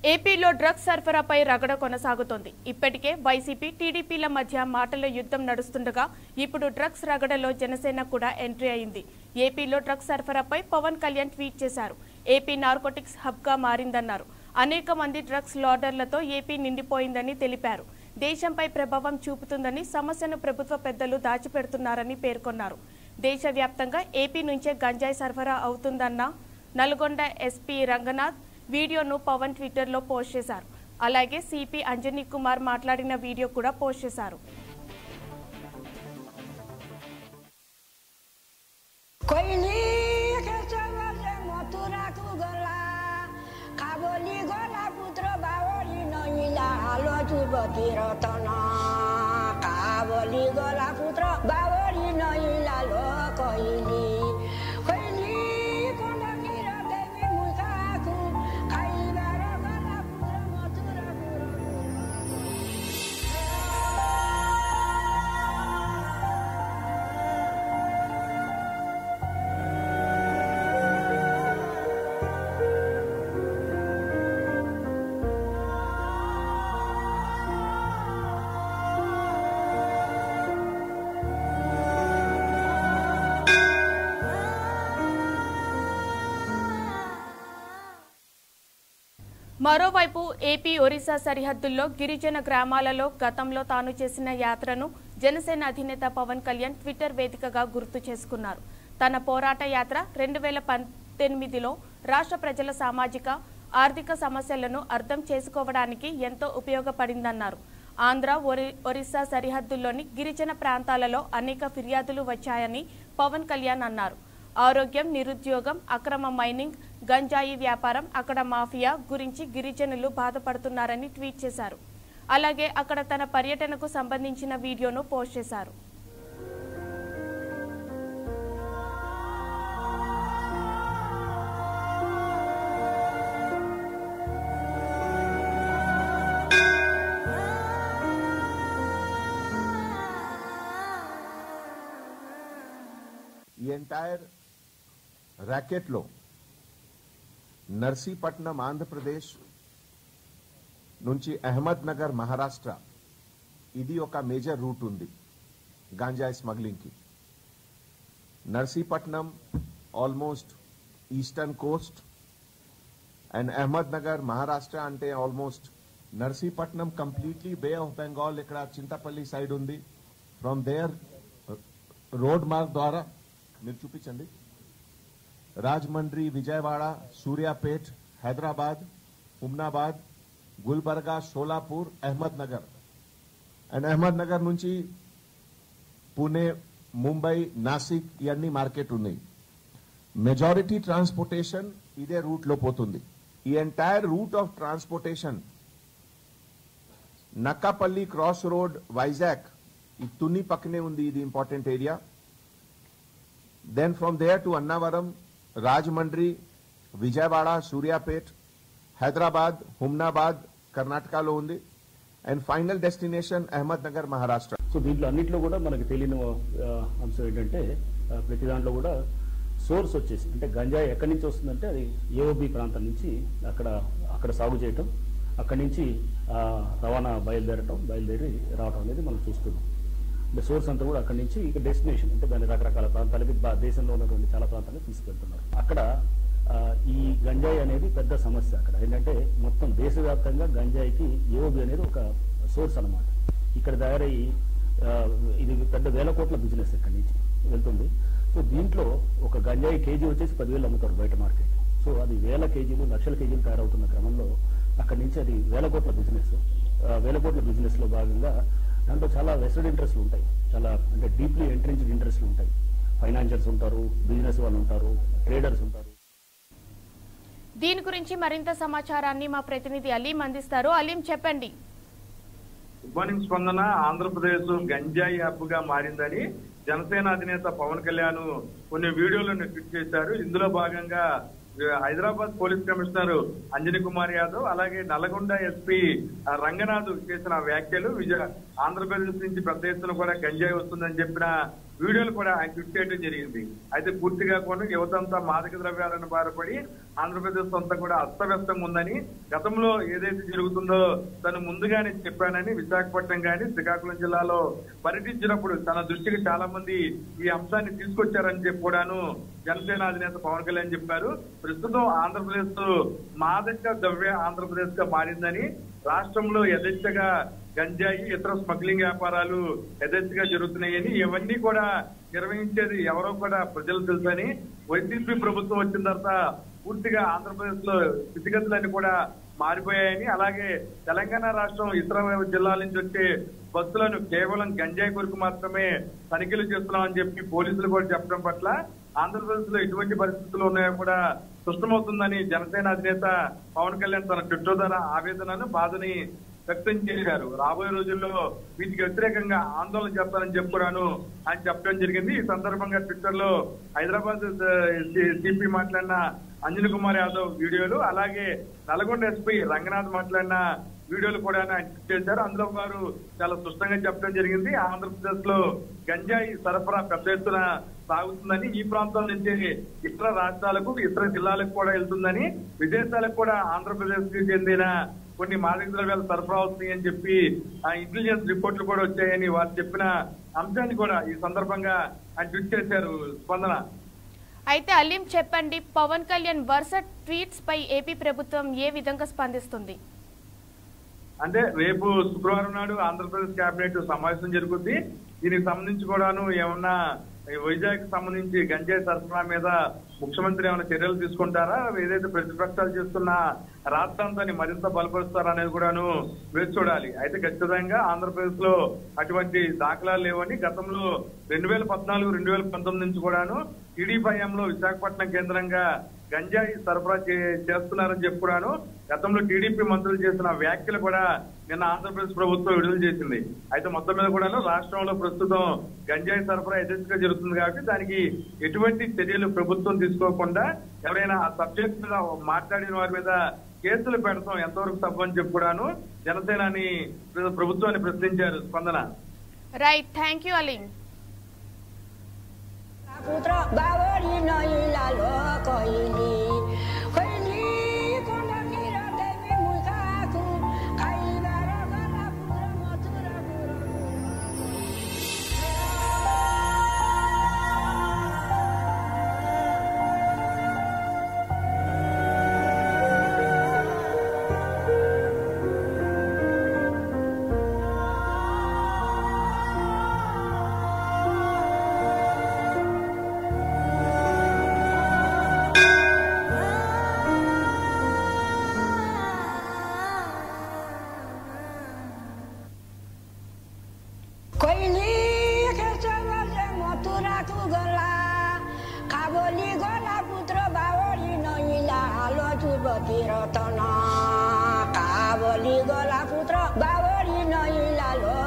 ఏపీలో డ్రగ్స్ సరఫరాపై రగడ కొనసాగుతోంది ఇప్పటికే వైసీపీ టీడీపీల మధ్య మాటల యుద్ధం నడుస్తుండగా ఇప్పుడు డ్రగ్స్ రగడలో జనసేన కూడా ఎంట్రీ అయింది ఏపీలో డ్రగ్స్ సరఫరాపై పవన్ కళ్యాణ్ ట్వీట్ చేశారు ఏపీ నార్కోటిక్స్ హబ్గా మారిందన్నారు అనేక మంది డ్రగ్స్ లాడర్లతో ఏపీ నిండిపోయిందని తెలిపారు దేశంపై ప్రభావం చూపుతుందని సమస్యను ప్రభుత్వ పెద్దలు దాచిపెడుతున్నారని పేర్కొన్నారు దేశవ్యాప్తంగా ఏపీ నుంచే గంజాయి సరఫరా అవుతుందన్న నల్గొండ ఎస్పీ రంగనాథ్ వీడియోను పవన్ ట్విట్టర్లో పోస్ట్ చేశారు అలాగే సిపి అంజనీ కుమార్ మాట్లాడిన వీడియో కూడా పోస్ట్ చేశారు कोइली खेचवले मथुराको गला काबोली गला पुत्र बावली नैला हालो चुबती रतन काबोली गला पुत्र बावली नैला लो कैली कैली कोलकीर देवी मुखाकु खाइबार गला पुत्र मथुराको మరోవైపు ఏపీ ఒరిస్సా సరిహద్దుల్లో గిరిజన గ్రామాలలో గతంలో తాను చేసిన యాత్రను జనసేన అధినేత పవన్ కళ్యాణ్ ట్విట్టర్ వేదికగా గుర్తు చేసుకున్నారు తన పోరాట యాత్ర రెండు వేల పద్దెనిమిదిలో రాష్ట్ర ప్రజల సామాజిక ఆర్థిక సమస్యలను అర్థం చేసుకోవడానికి ఎంతో ఉపయోగపడిందన్నారు ఆంధ్ర ఒరి ఒరిస్సా సరిహద్దుల్లోని గిరిజన ప్రాంతాలలో అనేక ఫిర్యాదులు వచ్చాయని పవన్ కళ్యాణ్ అన్నారు ఆరోగ్యం నిరుద్యోగం అక్రమ మైనింగ్ గంజాయి వ్యాపారం అక్కడ మాఫియా గురించి గిరిజనులు బాధపడుతున్నారని ట్వీట్ చేశారు అలాగే అక్కడ తన పర్యటనకు సంబంధించిన వీడియోను పోస్ట్ చేశారు ఈ ఎంటైర్ ర్యాకెట్లో నర్సీపట్నం ఆంధ్రప్రదేశ్ నుంచి అహ్మద్ నగర్ మహారాష్ట్ర ఇది ఒక మేజర్ రూట్ ఉంది గాంజాయి స్మగ్లింగ్కి Narsipatnam almost eastern coast and Ahmednagar Maharashtra అంటే almost Narsipatnam completely bay of Bengal ఇక్కడ చింతపల్లి సైడ్ ఉంది ఫ్రమ్ దేర్ రోడ్ మార్గ్ ద్వారా మీరు చూపించండి Rajahmundry Vijayawada Suryapet Hyderabad Humnabad Gulbarga Sholapur Ahmednagar and Ahmednagar నుంచి పూణే ముంబై నాసిక్ ఇవన్నీ మార్కెట్ ఉన్నాయి మెజారిటీ ట్రాన్స్పోర్టేషన్ ఇదే రూట్ లో పోతుంది ఈ entire route of transportation Nakkapalli cross road Vizag ఈ తుని పక్కనే ఉంది ఇది important area then from there to Annavaram Rajahmundry Vijayawada Suryapet Hyderabad Humnabad కర్ణాటకలో ఉంది and final destination Ahmednagar Maharashtra so దీంట్లో అన్నింటిలో కూడా మనకి తెలియని ఆ, అంశం ఏంటంటే ఆ, ప్రతి దాంట్లో కూడా సోర్స్ వచ్చేసి అంటే గంజాయి ఎక్కడి నుంచి వస్తుందంటే అది ఏఓబి ప్రాంతం నుంచి అక్కడ అక్కడ సాగు చేయటం అక్కడి నుంచి ఆ, రవాణా బయలుదేరటం బయలుదేరి రావటం అనేది మనం చూస్తున్నాం అంటే సోర్స్ అంతా కూడా అక్కడి నుంచి ఇక డెస్టినేషన్ అంటే దాని రకరకాల ప్రాంతాలకి బా- దేశంలో ఉన్నటువంటి చాలా ప్రాంతాలకు తీసుకెళ్తున్నారు అక్కడ ఆ, ఈ గంజాయి అనేది పెద్ద సమస్య అక్కడ ఏంటంటే మొత్తం దేశవ్యాప్తంగా గంజాయికి ఏఓబి అనేది ఒక సోర్స్ అన్నమాట ఇక్కడ తయారయ్యి ఆ, ఇది పెద్ద వేల కోట్ల బిజినెస్ ఇక్కడి నుంచి వెళ్తుంది సో దీంట్లో ఒక గంజాయి కేజీ వచ్చేసి పదివేలు అమ్ముతారు బయట మార్కెట్ సో అది వేల కేజీలు లక్షల కేజీలు తయారవుతున్న క్రమంలో అక్కడి నుంచి అది వేల కోట్ల బిజినెస్ వేల కోట్ల బిజినెస్ లో భాగంగా దాంట్లో చాలా వెస్టెడ్ ఇంట్రెస్ట్లు ఉంటాయి చాలా అంటే డీప్లీ ఎంట్రెన్స్డ్ ఇంట్రెస్ట్లు ఉంటాయి ఫైనాన్షియల్స్ ఉంటారు బిజినెస్ వాళ్ళు ఉంటారు ట్రేడర్స్ ఉంటారు దీని గురించి మరింత సమాచారాన్ని మా ప్రతినిధి అలీం అందిస్తారు అలీం చెప్పండి గుడ్ మార్నింగ్ స్పందన ఆంధ్రప్రదేశ్ గంజాయి యాప్ గా మారిందని జనసేన అధినేత పవన్ కళ్యాణ్ కొన్ని వీడియోలను ట్వీట్ చేశారు ఇందులో భాగంగా హైదరాబాద్ పోలీస్ కమిషనర్ అంజనీ కుమార్ యాదవ్ అలాగే నల్గొండ ఎస్పీ రంగనాథ్ చేసిన వ్యాఖ్యలు విజయ ఆంధ్రప్రదేశ్ నుంచి పెద్ద ఎత్తున కూడా గంజాయి వస్తుందని చెప్పిన వీడియోలు కూడా ఆయన ట్వీట్ చేయడం జరిగింది అయితే పూర్తిగా కూడా యువతంతా మాదక ద్రవ్యాలను బాధపడి ఆంధ్రప్రదేశ్ అంతా కూడా అస్తవ్యస్తంగా ఉందని గతంలో ఏదైతే జరుగుతుందో తను ముందుగానే చెప్పానని విశాఖపట్నం గాని శ్రీకాకుళం జిల్లాలో పర్యటించినప్పుడు తన దృష్టికి చాలా మంది ఈ అంశాన్ని తీసుకొచ్చారని చెప్పి కూడాను జనసేన అధినేత పవన్ కళ్యాణ్ చెప్పారు ప్రస్తుతం ఆంధ్రప్రదేశ్ మాదక ద్రవ్య ఆంధ్రప్రదేశ్ గా మారిందని రాష్ట్రంలో యథేచ్ఛగా గంజాయి ఇతర స్మగ్లింగ్ వ్యాపారాలు యథేచ్ఛగా జరుగుతున్నాయని ఇవన్నీ కూడా నిర్వహించేది ఎవరో కూడా ప్రజలు తెలుసని వైసీపీ ప్రభుత్వం వచ్చిన తర్వాత పూర్తిగా ఆంధ్రప్రదేశ్ లో స్థితిగతులన్నీ కూడా మారిపోయాయని అలాగే తెలంగాణ రాష్ట్రం ఇతర జిల్లాల నుంచి వచ్చే బస్సులను కేవలం గంజాయి కొరకు మాత్రమే తనిఖీలు చేస్తున్నామని చెప్పి పోలీసులు కూడా చెప్పడం పట్ల ఆంధ్రప్రదేశ్ లో ఎటువంటి పరిస్థితులు ఉన్నాయో కూడా స్పష్టమవుతుందని జనసేన అధినేత పవన్ కళ్యాణ్ తన ట్విట్టర్ ద్వారా ఆవేదనను బాధని వ్యక్తం చేశారు రాబోయే రోజుల్లో వీటికి వ్యతిరేకంగా ఆందోళన చేస్తానని చెప్పుకున్నాను ఆయన చెప్పడం జరిగింది ఈ సందర్భంగా ట్విట్టర్ లో హైదరాబాద్ సిపి మాట్లాడిన అంజన్ కుమార్ యాదవ్ వీడియోలు అలాగే నల్గొండ ఎస్పీ రంగనాథ్ మాట్లాడిన వీడియోలు కూడా ఆయన ట్వీట్ చేశారు అందులో వారు చాలా స్పష్టంగా చెప్పడం జరిగింది ఆంధ్రప్రదేశ్ లో గంజాయి సరఫరా పెద్ద ఎత్తున సాగుతుందని ఈ ప్రాంతం నుంచి ఇతర రాష్ట్రాలకు ఇతర జిల్లాలకు కూడా వెళ్తుందని విదేశాలకు కూడా ఆంధ్రప్రదేశ్ కి చెందిన కొన్ని మాదక ద్రవ్యాలు సరఫరా అవుతున్నాయని చెప్పి ఆ ఇంటెలిజెన్స్ రిపోర్ట్లు కూడా వచ్చాయని వారు చెప్పిన అంశాన్ని కూడా ఈ సందర్భంగా ఆయన ట్వీట్ చేశారు స్పందన అయితే అలీం చెప్పండి పవన్ కళ్యాణ్ వరుస ట్వీట్స్ పై ఏపీ ప్రభుత్వం ఏ విధంగా స్పందిస్తుంది అంటే రేపు శుక్రవారం నాడు ఆంధ్రప్రదేశ్ కేబినెట్ సమావేశం జరుగుద్ది దీనికి సంబంధించి కూడాను ఏమన్నా ఈ వైజాగ్ సంబంధించి గంజాయి సరఫరా మీద ముఖ్యమంత్రి ఏమైనా చర్యలు తీసుకుంటారా ఏదైతే ప్రతిపక్షాలు చేస్తున్న రాష్ట్రాంతాన్ని మరింత బలపరుస్తారా అనేది కూడాను వేచి చూడాలి అయితే ఖచ్చితంగా ఆంధ్రప్రదేశ్ లో అటువంటి దాఖలాలు లేవని గతంలో రెండు వేల పద్నాలుగు రెండు వేల పంతొమ్మిది నుంచి కూడాను టీడీపీ హయాంలో విశాఖపట్నం కేంద్రంగా గంజాయి సరఫరా చే- చేస్తున్నారని చెప్పి కూడాను గతంలో టీడీపీ మంత్రులు చేసిన వ్యాఖ్యలు కూడా నిన్న ఆంధ్రప్రదేశ్ ప్రభుత్వం విడుదల చేసింది అయితే మొత్తం మీద కూడాను రాష్ట్రంలో ప్రస్తుతం గంజాయి సరఫరా యథేచ్ఛగా జరుగుతుంది కాబట్టి దానికి ఎటువంటి చర్యలు ప్రభుత్వం తీసుకోకుండా ఎవరైనా ఆ సబ్జెక్ట్ మీద మాట్లాడిన వారి మీద కేసులు పెడతాం ఎంతవరకు తప్పు అని చెప్పి కూడాను జనసేనాని ప్రభుత్వాన్ని ప్రశ్నించారు స్పందన రైట్ థ్యాంక్ యూ అలీం पुत्र बाबरी नैला लो कैली कैली कोण्डकीर देवी मुखाकु खाइबार गला पुत्र मथुरा कैली खेचवले मथुराकु गला काबोली गला पुत्र बाबरी नैला हालो चुबती रतन काबोली गला पुत्र बाबरी नैला लो